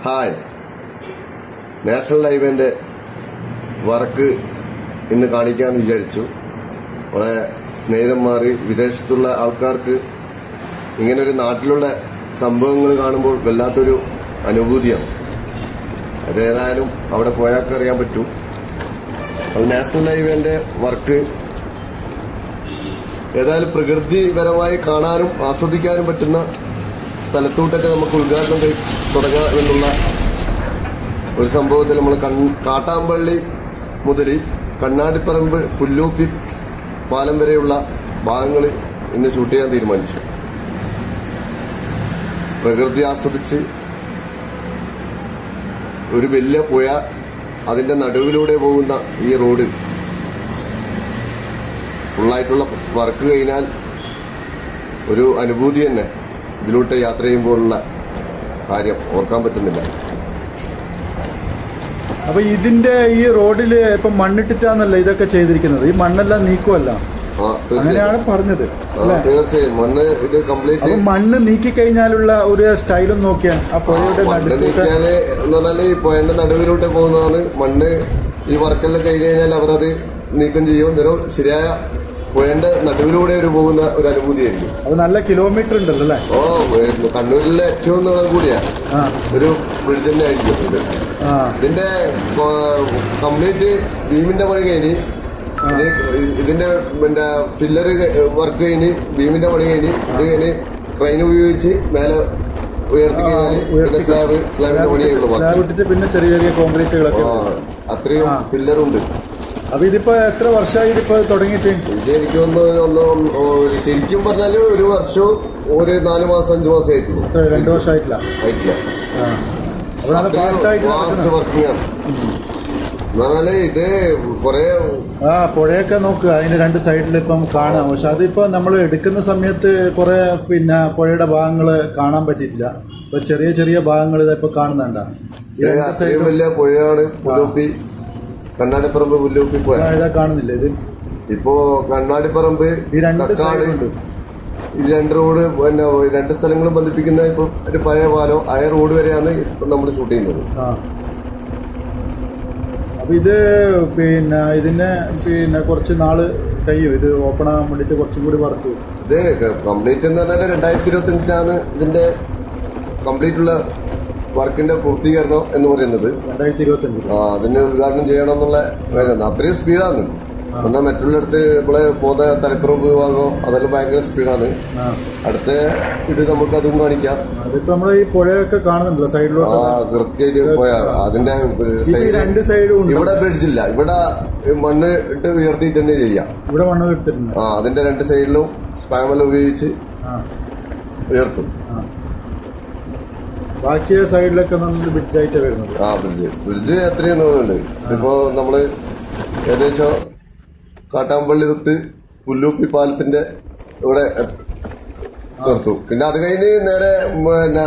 Hi national ഹൈവേന്റെ work ഇന്ന് കാണിക്കാമെന്ന് വിചാരിച്ചു നമ്മളെ സ്നേഹിതന്മാർ വിദേശത്തുള്ള ആൾക്കാർക്ക് ഇങ്ങനെ ഒരു നാട്ടിലുള്ള സംഭവങ്ങൾ കാണുമ്പോൾ വല്ലാത്തൊരു അനുഭൂതിയാണ് അതേതായാലും അവിടെ പോയാൽ അറിയാൻ പറ്റും അത് നാഷണൽ ഹൈവേന്റെ വർക്ക് ഏതായാലും പ്രകൃതിപരമായി കാണാനും ആസ്വദിക്കാനും പറ്റുന്ന സ്ഥലത്തോട്ടൊക്കെ നമുക്ക് ഉദ്ഘാടനം കഴി- തുടങ്ങാം എന്നുള്ള ഒരു സംഭവത്തിൽ നമ്മൾ കൺ കാട്ടാമ്പള്ളി മുതൽ കണ്ണാടിപ്പറമ്പ് പുല്ലൂപ്പി പാലം വരെയുള്ള ഭാഗങ്ങൾ ഇന്ന് ഷൂട്ട് ചെയ്യാൻ തീരുമാനിച്ചു പ്രകൃതി ആസ്വദിച്ച് ഒരു വലിയ പുഴ അതിന്റെ നടുവിലൂടെ പോകുന്ന ഈ റോഡ് ഫുള്ളായിട്ടുള്ള വർക്ക് കഴിഞ്ഞാൽ ഒരു അനുഭൂതി തന്നെ ഇതിലൂടെ യാത്ര ചെയ്യുമ്പോഴുള്ള കാര്യം ഓർക്കാൻ പറ്റുന്നില്ല അപ്പൊ ഇതിന്റെ ഈ റോഡില് ഇപ്പൊ മണ്ണിട്ടിട്ടാന്നല്ല ഇതൊക്കെ ചെയ്തിരിക്കുന്നത് ഈ മണ്ണെല്ലാം നീക്കുമല്ല ആ അങ്ങനെയാണ് തീർച്ചയായും പറഞ്ഞത് ആ, അല്ലെ തീർച്ചയായും മണ്ണ് ഇത് കംപ്ലീറ്റ് അപ്പൊ മണ്ണ് നീക്കി കഴിഞ്ഞാലുള്ള ഒരു സ്റ്റൈലും നോക്കിയാൽ ആ പുഴയുടെ മണ്ണ് നടുക്കൊക്കെ നീക്കിയാല് എന്ന് പറഞ്ഞാല് ഈ പുഴന്റെ നടുവിലൂടെ പോകുന്നതാണ് മണ്ണ് ഈ വർക്കെല്ലാം കഴിഞ്ഞ് കഴിഞ്ഞാൽ അവരത് നീക്കം ചെയ്യും നേരം ശരിയായ പുഴന്റെ നടുവിലൂടെ ഒരു പോകുന്ന ഒരു അനുഭൂതിയായിരിക്കും അത് നല്ല കിലോമീറ്റർ ഉണ്ടല്ലോ അല്ലെ ഓ ഏ, കണ്ണൂരിലെ ഏറ്റവും നീളം കൂടിയ ആ ഒരു ബ്രിഡ്ജ് തന്നെ ആയിരിക്കും ഇത് ആ ഇതിന്റെ കംപ്ലീറ്റ് ബീമിന്റെ പണി കഴിഞ്ഞ് ഇനി ഇതിന്റെ പിന്നെ ഫില്ലർ വർക്ക് കഴിഞ്ഞ് ബീമിന്റെ പണി കഴിഞ്ഞ് ഇത് കഴിഞ്ഞ് ക്രൈൻ ഉപയോഗിച്ച് മേലെ ഉയർത്തി കഴിഞ്ഞാൽ പിന്നെ സ്ലാബ് സ്ലാബിന്റെ പണിയുള്ളൂ സ്ലാബ് ബാക്കി ഇട്ടിട്ട് പിന്നെ ചെറിയ ചെറിയ കോൺക്രീറ്റുകളൊക്കെ ആ, അത്രയും ആ. ഫില്ലറുണ്ട് അപ്പൊ ഇതിപ്പോ എത്ര വർഷമായി ഇതിപ്പോ തുടങ്ങിയിട്ട് ഇത് എനിക്ക് ഒന്ന് ഒന്ന് ഒരു ശരിക്കും പറഞ്ഞാല് ഒരു വർഷവും ഒരു നാല് മാസം അഞ്ചു മാസം ആയിട്ടുള്ളൂ എത്ര രണ്ടു വർഷമായിട്ടില്ല ആയിട്ടില്ല ആ അപ്പൊ നല്ല ഫാസ്റ്റ് ആയിട്ട് ഫാസ്റ്റ് നടക്കുന്നത്. വർക്കിംഗ് ആണ് എന്ന് പറഞ്ഞാല് ഇത് കൊറേ ആ പുഴയൊക്കെ നോക്കുക അതിന്റെ രണ്ട് സൈഡിൽ ഇപ്പം കാണാം പക്ഷെ അതിപ്പോ നമ്മൾ എടുക്കുന്ന സമയത്ത് കുറെ പിന്നെ പുഴയുടെ ഭാഗങ്ങള് കാണാൻ പറ്റിയിട്ടില്ല ഇപ്പൊ ചെറിയ ചെറിയ ഭാഗങ്ങൾ ഇപ്പൊ കാണുന്നുണ്ട ഈ ഇത് രണ്ട് അത്രയും സൈഡിലും വലിയ പുഴയാണ് പുല്ലൂപ്പി കണ്ണാടിപ്പറമ്പ് പുല്ലൂപ്പി പുഴ ഇതാ കാണുന്നില്ല ഇത് ഇപ്പോ കണ്ണാടിപ്പറമ്പ് ഈ രണ്ട് കക്കാട് സൈഡുണ്ട് ഈ രണ്ട് റോഡ് പിന്നെ രണ്ട് സ്ഥലങ്ങളും ബന്ധിപ്പിക്കുന്ന ഇപ്പൊ ഒരു പഴയ പാലം ആ റോഡ് വരെയാണ് ഇപ്പൊ നമ്മൾ ഷൂട്ട് ചെയ്യുന്നത് ആ അപ്പൊ ഇത് പിന്നെ ഇതിന് പിന്നെ കുറച്ച് നാള് കഴിയും ഇത് ഓപ്പൺ ആകാൻ വേണ്ടിട്ട് കുറച്ചും കൂടി വർക്ക് ഇത് കംപ്ലീറ്റ് എന്ന് പറഞ്ഞാൽ രണ്ടായിരത്തി ഇരുപത്തി അഞ്ചിനാണ് ഇതിന്റെ കംപ്ലീറ്റ് ഉള്ള വർക്കിന്റെ പൂർത്തീകരണം എന്ന് പറയുന്നത് രണ്ടായിരത്തി ഇരുപത്തി അഞ്ചിൽ ആ അതിന് ഉദ്ഘാടനം ചെയ്യണം എന്നുള്ള കാര്യം അത്രയും സ്പീഡാണ് എന്നാൽ മറ്റുള്ളിടത്ത് ഇവിടെ പോകുന്ന തലക്കുറമ്പ് ഭാഗം അതെല്ലാം ഭയങ്കര സ്പീഡാണ് ആ അടുത്ത ഇത് നമുക്ക് അതും കാണിക്കാം അതിപ്പോ നമ്മൾ ഈ പുഴയൊക്കെ കാണുന്നുണ്ടല്ലോ ആ സൈഡിലോട്ട് കൃത്യമായിട്ട് പോയാ അതിന്റെ ഇത് ഈ സൈഡ് രണ്ട് സൈഡും ഉണ്ട് ഇവിടെ ബ്രിഡ്ജില്ല ഇവിടെ മണ്ണ് ഇട്ട് ഉയർത്തി തന്നെ ചെയ്യാം ഇവിടെ മണ്ണ് എടുത്തിട്ടുണ്ട് ആ അതിന്റെ രണ്ട് സൈഡിലും സ്പാമൽ ഉപയോഗിച്ച് ആ ഉയർത്തും ആ. ബാക്കി സൈഡിലൊക്കെ നല്ല ബ്രിഡ്ജായിട്ട് വരുന്നത് ആ ബ്രിഡ്ജ് ബ്രിഡ്ജ് എത്രയും ദൂരമുണ്ട് ഇപ്പോ നമ്മള് ഏകദേശം കാട്ടാമ്പള്ളി തൊട്ട് പുല്ലൂപ്പി പാലത്തിന്റെ ഇവിടെ എ- നിർത്തും പിന്നെ അത് കഴിഞ്ഞ് നേരെ പിന്നെ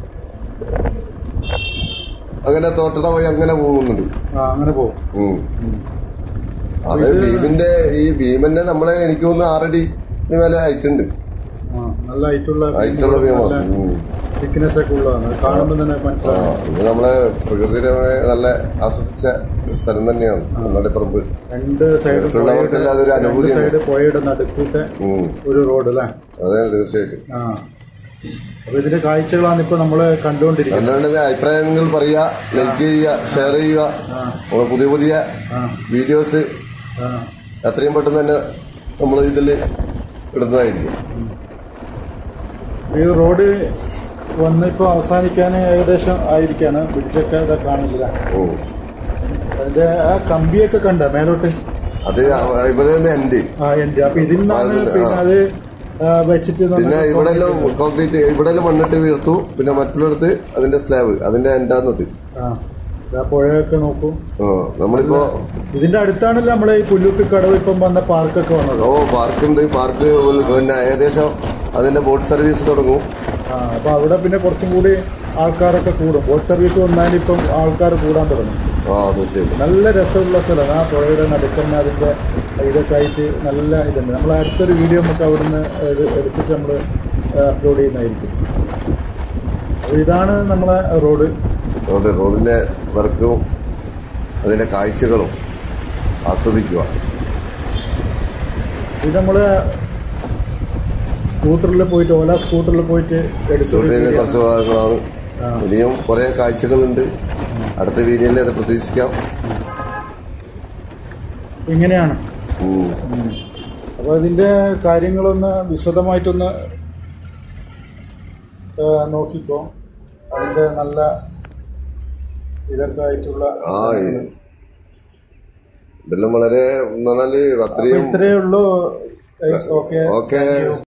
അങ്ങനെ തോട്ടട വഴി അങ്ങനെ പോകുന്നുണ്ട് ആ അങ്ങനെ പോകും ഉം. അത് ഭീമിന്റെ ഈ ഭീമന്റെ നമ്മളെ എനിക്ക് തോന്നുന്നു ആറടി മേലെ ഹൈറ്റ് ഉണ്ട് ആ നല്ല ഹൈറ്റുള്ള ഹൈറ്റുള്ള ഭീമാണ് ഉം. തിക്നെസ് ഒക്കെ ഉള്ളതാണ് കാണുമ്പോൾ തന്നെ ആ, മനസ്സിലാവും ഇത് നമ്മളെ പ്രകൃതിപരമായി നല്ല ആസ്വദിച്ച ഒരു സ്ഥലം തന്നെയാണ് കണ്ണാടിപ്പറമ്പ് രണ്ട് സൈഡ് മറ്റുള്ളവർക്കെല്ലാം അതൊരു അനുഭൂതി തന്നെ. സൈഡ് പുഴയുടെ നടുക്കൂട്ടെ ഉം. ഒരു റോഡ് അല്ലേ അതെ തീർച്ചയായിട്ടും ആ അപ്പൊ ഇതിന്റെ കാഴ്ചകളാണ് ഇപ്പൊ നമ്മള് കണ്ടുകൊണ്ടിരിക്കുന്നത് അതുകൊണ്ട് അഭിപ്രായങ്ങൾ പറയുക ലൈക്ക് ചെയ്യുക ഷെയർ ചെയ്യുക ആ നമ്മളെ പുതിയ പുതിയ ആ വീഡിയോസ് ആ എത്രയും പെട്ടെന്ന് തന്നെ നമ്മൾ ഇതിൽ ഇടുന്നതായിരിക്കും ഈ റോഡ് വന്ന് ഇപ്പൊ അവസാനിക്കാൻ ഏകദേശം ആയിരിക്കാണ് ബ്രിഡ്ജൊക്കെ ഇതാ കാണില്ല ഓ അതിന്റെ ആ കമ്പിയൊക്കെ കണ്ട മേലോട്ട് അത് ഇവിടെ നിന്ന് എൻഡ് ആ എന്റെ അപ്പൊ ഇതിൽ നിന്നാണ് അതിൽ- പിന്നെ ആ. അത് ആ, വെച്ചിട്ട് നമ്മൾ പിന്നെ ഇവിടെ കോൺക്രീറ്റ് ഇവിടെ മണ്ണിട്ട് വീർത്തു പിന്നെ മറ്റുള്ളിടത്ത് അതിന്റെ സ്ലാബ് അതിന്റെ എൻഡാന്നിട്ട് ആ ഇതാ പുഴയൊക്കെ നോക്കൂ ആ നമ്മളിപ്പോ ഇതിന്റെ അടുത്താണല്ലോ നമ്മളെ ഈ പുല്ലുപ്പി കടവ് ഇപ്പം വന്ന പാർക്കൊക്കെ വന്നത് ഓ പാർക്കുണ്ട് പാർക്ക് പിന്നെ ഏകദേശം അതിന്റെ ബോട്ട് സർവീസ് തുടങ്ങും ആ അപ്പൊ അവിടെ പിന്നെ കുറച്ചും കൂടി ആൾക്കാരൊക്കെ കൂടും ബോട്ട് സർവീസ് വന്നാൽ ഇപ്പം ആൾക്കാർ കൂടാൻ തുടങ്ങും ആ തീർച്ചയായിട്ടും നല്ല രസമുള്ള സ്ഥലമാണ് ആ പുഴയുടെ നടുക്കന്നെ അതിന്റെ ഇതൊക്കെ ആയിട്ട് നല്ല ഇതുണ്ട് നമ്മൾ അടുത്തൊരു വീഡിയോ നമുക്ക് അവിടുന്ന് ഇത് എടുത്തിട്ട് നമ്മൾ അപ്ലോഡ് ചെയ്യുന്നതായിരിക്കും അപ്പൊ ഇതാണ് നമ്മളെ റോഡ് അതുകൊണ്ട് റോഡിന്റെ വർക്കും അതിന്റെ കാഴ്ചകളും ആസ്വദിക്കുക ഇത് നമ്മള് സ്കൂട്ടറിൽ പോയിട്ട് ഓല സ്കൂട്ടറിൽ പോയിട്ട് എടുത്തൊരു റോഡിന്റെ വീഡിയോ കുറച്ച് ഭാഗങ്ങളാണ് ആ. ഇനിയും കുറെ കാഴ്ചകളുണ്ട് അടുത്ത വീഡിയോയിൽ അത് പ്രതീക്ഷിക്കാം ഇങ്ങനെയാണ് ഉം. അപ്പോൾ ഇതിൻ്റെ കാര്യങ്ങളൊന്ന് വിശദമായിട്ടൊന്ന് ആ, നോക്കിക്കോ അതിൻ്റെ നല്ല ഇതൊക്കെ ആയിട്ടുള്ള ആ ഈ- ഇതെല്ലാം വളരെ എന്ന് പറഞ്ഞാല് അപ്പോൾ അത്രയും ഇത്രയേ ഉള്ളൂ ഓക്കെ ഓക്കെ